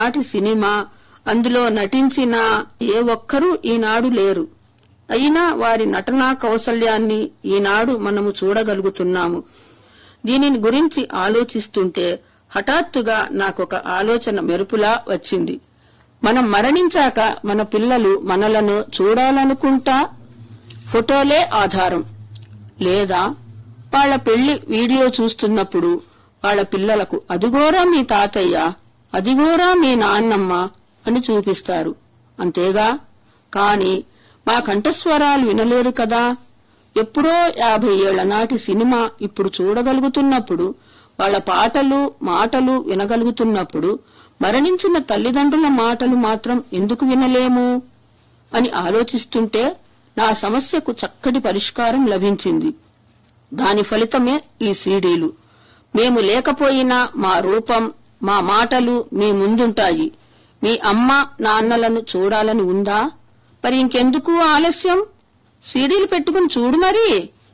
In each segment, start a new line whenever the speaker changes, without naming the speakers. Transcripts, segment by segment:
నాటి సినిమా అందులో నటించిన ఏ ఒక్కరూ ఈనాడు లేరు అయినా వారి నటనా కౌశల్యాన్ని ఈనాడు మనము చూడగలుగుతున్నాము దీనిని గురించి ఆలోచిస్తుంటే హఠాత్తుగా నాకొక ఆలోచన మెరుపులా వచ్చింది మనం మరణించాక మన పిల్లలు మనలను చూడాలనుకుంటా ఫోటోలే ఆధారం లేదా వాళ్ళ పెళ్లి వీడియో చూస్తున్నప్పుడు వాళ్ళ పిల్లలకు అదిగోరా మీ తాతయ్య అదిగోరా మీ నాన్నమ్మ అని చూపిస్తారు అంతేగా కాని మా కంఠస్వరాలు వినలేరు కదా ఎప్పుడో యాభై ఏళ్ల నాటి సినిమా ఇప్పుడు చూడగలుగుతున్నప్పుడు వాళ్ళ పాటలు మాటలు వినగలుగుతున్నప్పుడు మరణించిన తల్లిదండ్రుల మాటలు మాత్రం ఎందుకు వినలేము అని ఆలోచిస్తుంటే నా సమస్యకు చక్కటి పరిష్కారం లభించింది దాని ఫలితమే ఈ సీడీలు మేము లేకపోయినా మా రూపం మా మాటలు మీ ముందుంటాయి మీ అమ్మ నాన్నలను చూడాలని ఉందా మరి ఇంకెందుకు ఆలస్యం సీడీలు పెట్టుకుని చూడు మరి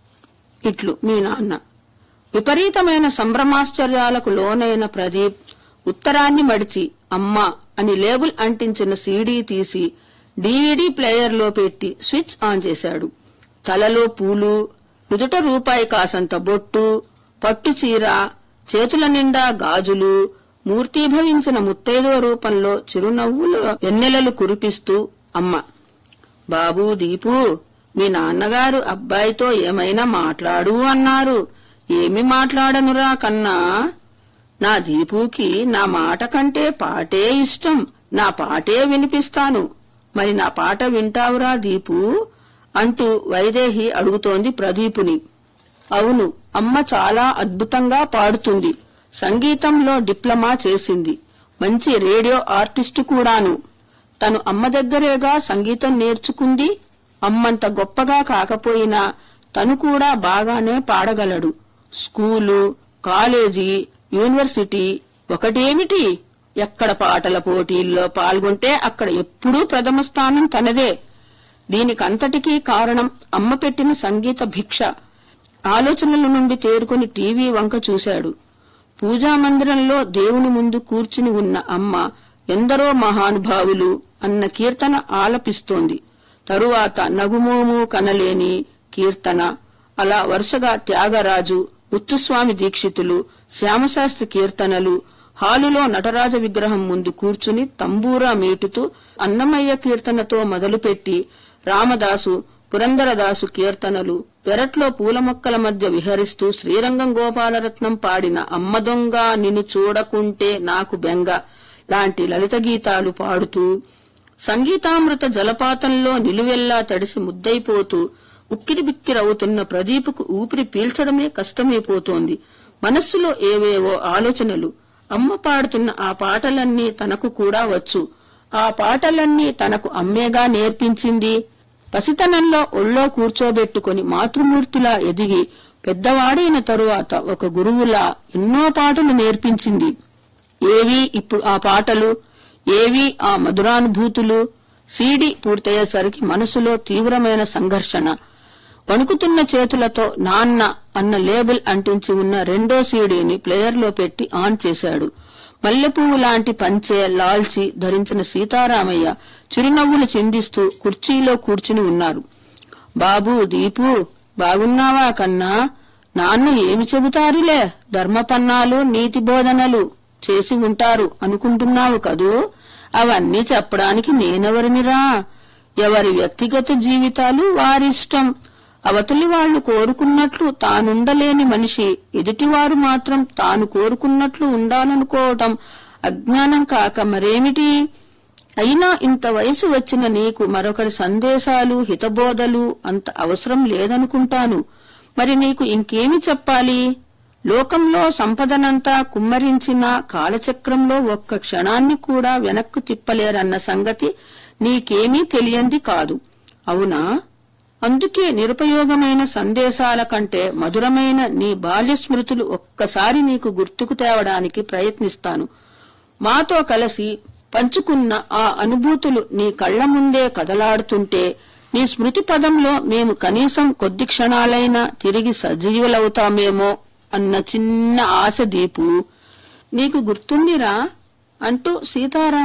ఇట్లు మీ నాన్న విపరీతమైన సంభ్రమాశ్చర్యాలకు లోనైన ప్రదీప్ ఉత్తరాన్ని మడిచి అమ్మ అని లేబుల్ అంటించిన సీడీ తీసి డీవీడీ ప్లేయర్లో పెట్టి స్విచ్ ఆన్ చేశాడు తలలో పూలు నుదుట రూపాయి కాసంత బొట్టు పట్టు చీర చేతుల నిండా గాజులు మూర్తీభవించిన ముత్తైదో రూపంలో చిరునవ్వుల వెన్నెలలు కురిపిస్తూ అమ్మ బాబూ దీపు మీ నాన్నగారు అబ్బాయితో ఏమైనా మాట్లాడు అన్నారు ఏమి మాట్లాడనురా కన్నా నా దీపుకి నా మాట కంటే పాటే ఇష్టం నా పాటే వినిపిస్తాను మరి నా పాట వింటావురా దీపు అంటూ వైదేహి అడుగుతోంది ప్రదీపుని అవును అమ్మ చాలా అద్భుతంగా పాడుతుంది సంగీతంలో డిప్లొమా చేసింది మంచి రేడియో ఆర్టిస్టు కూడాను తను అమ్మ దగ్గరేగా సంగీతం నేర్చుకుంది అమ్మంత గొప్పగా కాకపోయినా తను కూడా బాగానే పాడగలడు స్కూలు కాలేజీ యూనివర్సిటీ ఒకటేమిటి ఎక్కడ పాటల పోటీల్లో పాల్గొంటే అక్కడ ఎప్పుడూ ప్రథమ స్థానం తనదే దీనికంతటికీ కారణం అమ్మ పెట్టిన సంగీత భిక్ష ఆలోచనల నుండి తేరుకొని టీవీ వంక చూశాడు పూజా మందిరంలో దేవుని ముందు కూర్చుని ఉన్న అమ్మ ఎందరో మహానుభావులు అన్న కీర్తన ఆలపిస్తోంది తరువాత నగుమోము కనలేని కీర్తన అలా వరుసగా త్యాగరాజు ముత్తుస్వామి దీక్షితులు శ్యామశాస్త్రి కీర్తనలు హాలులో నటరాజ విగ్రహం ముందు కూర్చుని తంబూరా మీటుతూ అన్నమయ్య కీర్తనతో మొదలుపెట్టి రామదాసు పురందరదాసు కీర్తనలు పెరట్లో పూల మొక్కల మధ్య విహరిస్తూ శ్రీరంగం గోపాలరత్నం పాడిన అమ్మ దొంగ నిన్ను చూడకుంటే నాకు బెంగ లాంటి లలిత గీతాలు పాడుతూ సంగీతామృత జలపాతంలో నిలువెల్లా తడిసి ముద్దైపోతూ ఉక్కిరిబిక్కిరవుతున్న ప్రదీపుకు ఊపిరి పీల్చడమే కష్టమైపోతోంది మనస్సులో ఏవేవో ఆలోచనలు అమ్మ పాడుతున్న ఆ పాటలన్నీ తనకు కూడా వచ్చు ఆ పాటలన్నీ తనకు అమ్మేగా నేర్పించింది పసితనంలో ఒళ్ళో కూర్చోబెట్టుకుని మాతృమూర్తిలా ఎదిగి పెద్దవాడైన తరువాత ఒక గురువులా ఎన్నో పాటలు నేర్పించింది ఏవి ఇప్పుడు ఆ పాటలు ఏవి ఆ మధురానుభూతులు సీడీ పూర్తయ్యేసరికి మనసులో తీవ్రమైన సంఘర్షణ వణుకుతున్న చేతులతో నాన్న అన్న లేబుల్ అంటించి ఉన్న రెండో సీడీని ప్లేయర్లో పెట్టి ఆన్ చేశాడు మల్లెపువ్వు లాంటి పంచె లాల్చి ధరించిన సీతారామయ్య చిరునవ్వులు చిందిస్తూ కుర్చీలో కూర్చుని ఉన్నారు బాబు దీపు బాగున్నావా కన్నా నాన్న ఏమి చెబుతారులే ధర్మపన్నాలు నీతి బోధనలు చేసి ఉంటారు అనుకుంటున్నావు కదూ అవన్నీ చెప్పడానికి నేనెవరినిరా ఎవరి వ్యక్తిగత జీవితాలు వారిష్టం అవతలి వాళ్లు కోరుకున్నట్లు తానుండలేని మనిషి ఎదుటివారు మాత్రం తాను కోరుకున్నట్లు ఉండాలనుకోవటం అజ్ఞానం కాక మరేమిటి అయినా ఇంత వయసు వచ్చిన నీకు మరొకరి సందేశాలు హితబోధలు అంత అవసరం లేదనుకుంటాను మరి నీకు ఇంకేమి చెప్పాలి లోకంలో సంపదనంతా కుమ్మరించిన కాలచక్రంలో ఒక్క క్షణాన్ని కూడా వెనక్కు తిప్పలేరన్న సంగతి నీకేమీ తెలియంది కాదు అవునా అందుకే నిరుపయోగమైన సందేశాల కంటే మధురమైన నీ బాల్య స్మృతులు ఒక్కసారి నీకు గుర్తుకు తేవడానికి ప్రయత్నిస్తాను మాతో కలిసి పంచుకున్న ఆ అనుభూతులు నీ కళ్ల ముందే కదలాడుతుంటే నీ స్మృతి పదంలో మేము కనీసం కొద్ది క్షణాలైనా తిరిగి సజీవులవుతామేమో అన్న చిన్న ఆశ దీపు నీకు గుర్తుందిరా అంటూ సీతారాం